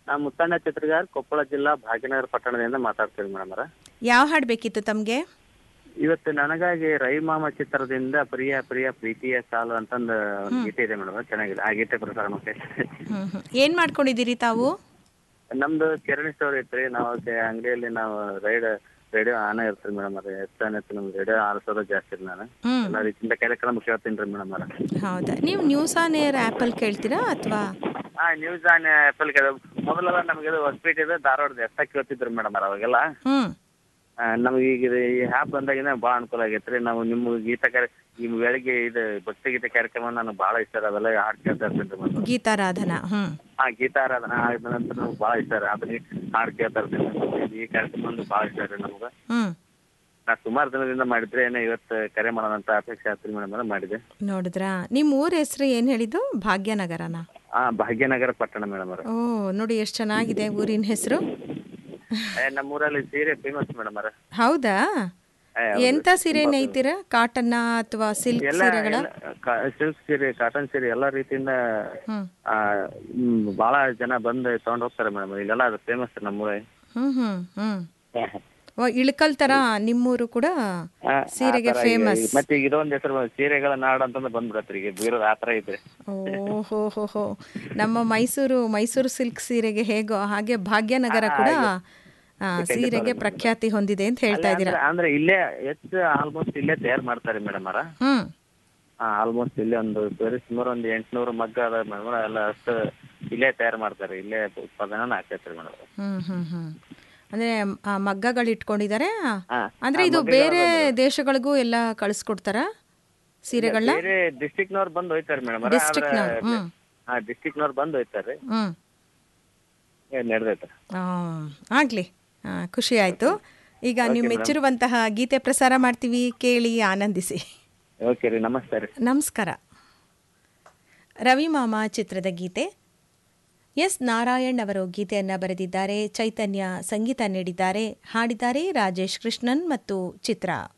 ನಾವು ಮುತ್ತಣ್ಣ ಚಿತ್ರಗಾರ್ ಕೊಪ್ಪಳ ಜಿಲ್ಲಾ ಭಾಗ್ಯನಗರ ಪಟ್ಟಣದಿಂದ ಮಾತಾಡ್ತೀವಿ ಮೇಡಮ್ ಅವರ ಯಾವ ಹಾಡು ಬೇಕಿತ್ತು ತಮಗೆ ಇವತ್ತು ನನಗಾಗಿ ರವಿಮಾಮ ಚಿತ್ರದಿಂದ ಪ್ರಿಯ ಪ್ರಿಯ ಪ್ರೀತಿಯ ಸಾಲು ಅಂತಂದು ಒಂದು ಗೀತೆ ಇದೆ ಮೇಡಮ್ ಚೆನ್ನಾಗಿದೆ ಆ ಗೀತೆ ಪ್ರಸಾರ ಮಾಡ್ತಾ ಹ್ಞೂ ಹ್ಞೂ ಏನು ಮಾಡ್ಕೊಂಡಿದ್ದೀರಿ ತಾವು ನಮ್ದು ಕಿರಣಿ ಸ್ಟೋರ್ ಐತ್ರಿ ನಾವು ಕೆ- ಅಂಗಡಿಯಲ್ಲಿ ನಾವು ರೈಡ್ ರೇಡಿಯೋ ಆನ ಇರ್ತೀರಿ ಮೇಡಮ್ ಅವ್ರೆ ಹೆಚ್ಚಾನೆಚ್ಚು ನಮ್ದು ರೇಡಿಯೋ ಆರಿಸೋದು ಜಾಸ್ತಿ ರೀ ನಾನು ಹ್ಞೂ ಎಲ್ಲ ರೀತಿಯಿಂದ ಕಾರ್ಯಕ್ರಮ ಕೇಳ್ತೀನಿ ರೀ ಮೇಡಮ್ ಅವ್ರ ಹೌದಾ ನೀವು ನ್ಯೂಸ್ ಆನ್ ಏರ್ ಆ್ಯಪಲ್ಲಿ ಕೇಳ್ತೀರಾ ಅಥವಾ ಹಾ ನ್ಯೂಸ್ ಆನ್ ಆ್ಯಪಲ್ ಕೇಳ ಮೊದಲೆಲ್ಲ ನಮಗೆ ಇದು ಹೊಸಪೇಟೆ ಇದೆ ಧಾರವಾಡದ ಎಷ್ಟ ಕೇಳ್ತಿದ್ರು ಮೇಡಮ್ ಅವ್ರ ಅವಾಗೆಲ್ಲ ಹ್ಞೂ ಆ, ನಮ್ಗೆ ಈಗ ಇದು ಈ ಆ್ಯಪ್ ಬಂದಾಗಿನ ಭಾಳ ಅನುಕೂಲ ಆಗೈತೆ ರೀ ನಾವು ನಿಮ್ಮ ಗೀತ ಕಾರ್ಯ ಈ ಬೆಳಿಗ್ಗೆ ಇದು ಭಕ್ತಿ ಗೀತೆ ಕಾರ್ಯಕ್ರಮ ನನಗೆ ಭಾಳ ಇಷ್ಟ ರೀ ಅವೆಲ್ಲ ಹಾಡು ಕೇಳ್ತಾ ಇರ್ತೀನಿ ರೀ ಮೇಡಮ್ ಗೀತಾರಾಧನಾ ಹ್ಞೂ ಹಾ ಗೀತಾರಾಧನ ಆದಂತ ನಮ್ಗೆ ಭಾಳ ಇಷ್ಟ ರೀ ಅದನ್ನ ಹಾಡು ಕೇಳ್ತಾ ಇರ್ತೀನಿ ಈ ಕಾರ್ಯಕ್ರಮ ಒಂದು ಭಾಳ ಇಷ್ಟ ರೀ ನಮ್ಗೆ ಹ್ಞೂ ನಾ ಸುಮಾರು ದಿನದಿಂದ ಮಾಡಿದ್ರೆ ಏನೋ ಇವತ್ತು ಕರೆ ಮಾಡೋಣ ಅಂತ ಅಪೇಕ್ಷೆ ಆಗ್ತೀನಿ ಮೇಡಮ್ ಮಾಡಿದೆ ನೋಡಿದ್ರಾ ನಿಮ್ಮ ಊರ ಹೆಸರು ಏನು ಹೇಳಿದ್ದು ಭಾಗ್ಯನಗರನಾ ಹಾ ಭಾಗ್ಯನಗರ ಪಟ್ಟಣ ಮೇಡಮ್ ಅವ್ರ ಓ ನೋಡಿ ಎಷ್ಟು ಚೆನ್ನಾಗಿದೆ ಊರಿನ ಹೆಸರು ನಮ್ಮ ಊರಲ್ಲಿ ಸೀರೆ ಫೇಮಸ್ ಮೇಡಮ್ ಅವ್ರ ಹೌದಾ ಎಂಥ ಸೀರೆ ನೇಯ್ತೀರಾ ಕಾಟನ್ನ ಅಥವಾ ಸಿಲ್ಕ್ ಎಲ್ಲ ಸೀರೆಗಳ ಸಿಲ್ಕ್ ಸೀರೆ ಕಾಟನ್ ಸೀರೆ ಎಲ್ಲಾ ರೀತಿಯಿಂದ ಹ್ಮ್ ಆ, ಹ್ಮ್, ಬಹಳ ಜನ ಬಂದು ತಗೊಂಡ್ ಹೋಗ್ತಾರೆ ಮೇಡಮ್ ಇಲ್ಲೆಲ್ಲ ಅದು ಫೇಮಸ್ ನಮ್ಮೂರೇ ಹ್ಮ್ ಹ್ಮ್ ಹ್ಮ್ ಓ ಇಳ್ಕಲ್ ತರ ನಿಮ್ಮೂರು ಕೂಡ ಆ, ಸೀರೆಗೆ ಆ ಥರ ಈಗ- ಫೇಮಸ್ ಮತ್ತೆ ಈಗ ಇದೊಂದ್ ಹೆಸರು ಸೀರೆಗಳ ನಾಡು ಅಂತಂದು ಬಂದ್ಬಿಡತ್ರಿ ಈಗ ಬೀರೋದು ಆ ಥರ ಐತ್ರಿ ಓಹೋ ಹೋ ಹೋ ನಮ್ಮ ಮೈಸೂರು ಮೈಸೂರು ಸಿಲ್ಕ್ ಸೀರೆಗೆ ಹೇಗೋ ಹಾಗೆ ಭಾಗ್ಯನಗರ ಕೂಡ ಆ, ಸೀರೆಗೆ ಪ್ರಖ್ಯಾತಿ ಹೊಂದಿದೆ ಅಂತ ಹೇಳ್ತಾ ಇದ್ದೀರಾ ಅಂದ್ರೆ- ಅಂದ್ರೆ ಇಲ್ಲೇ ಹೆಚ್ಚು ಆಲ್ಮೋಸ್ಟ್ ಇಲ್ಲೇ ತಯಾರು ಮಾಡ್ತಾರೆ ಮೇಡಮ್ ಅವರ ಹ್ಮ್ ಆಲ್ಮೋಸ್ಟ್ ಇಲ್ಲೇ ಒಂದು ಬರೀ ಸುಮಾರು ಒಂದು ಎಂಟ್ನೂರು ಮಗ್ಗ ಅದ ಮೇಡಮ್ ಎಲ್ಲ ಅಷ್ಟು ಇಲ್ಲೇ ತಯಾರು ಮಾಡ್ತಾರೆ ಇಲ್ಲೇ ಉತ್ಪಾದನೆ ಆಗ್ತೈತ್ರಿ ಮೇಡಮ್ ಹ್ಮ್ ಹ್ಮ್ ಹ್ಮ್ ಅಂದ್ರೆ ಆ ಮಗ್ಗಗಳು ಇಟ್ಕೊಂಡಿದ್ದಾರೆ ಹಾ. ಅಂದ್ರೆ ಇದು ಬೇರೆ ದೇಶಗಳಿಗೂ ಎಲ್ಲ ಕಳಿಸ್ಕೊಡ್ತಾರ ಸೀರೆಗಳನ್ನ ಬೇರೆ ಡಿಸ್ಟಿಕ್ನವ್ರು ಬಂದು ಹೋಯ್ತಾರೆ ಮೇಡಮ್ ಡಿಸ್ಟ್ರಿಕ್ಟ್ನವ್ರು ಹ್ಮ್ ಹಾ ಡಿಸ್ಟಿಕ್ನವ್ರು ಬಂದು ಹೋಯ್ತಾರೆ ಹ್ಮ್ ನಡೆದೈತೆ ಆ, ಆಗ್ಲಿ ಆ, ಖುಷಿ ಆಯ್ತು ಈಗ ನೀವು ಮೆಚ್ಚಿರುವಂತಹ ಗೀತೆ ಪ್ರಸಾರ ಮಾಡ್ತೀವಿ ಕೇಳಿ ಆನಂದಿಸಿ ಓಕೆ ರೀ ನಮಸ್ತೆ ರೀ ನಮಸ್ಕಾರ ರವಿ ಮಾಮ ಚಿತ್ರದ ಗೀತೆ ಎಸ್ ನಾರಾಯಣ್ ಅವರು ಗೀತೆಯನ್ನು ಬರೆದಿದ್ದಾರೆ ಚೈತನ್ಯ ಸಂಗೀತ ನೀಡಿದ್ದಾರೆ ಹಾಡಿದ್ದಾರೆ ರಾಜೇಶ್ ಕೃಷ್ಣನ್ ಮತ್ತು ಚಿತ್ರ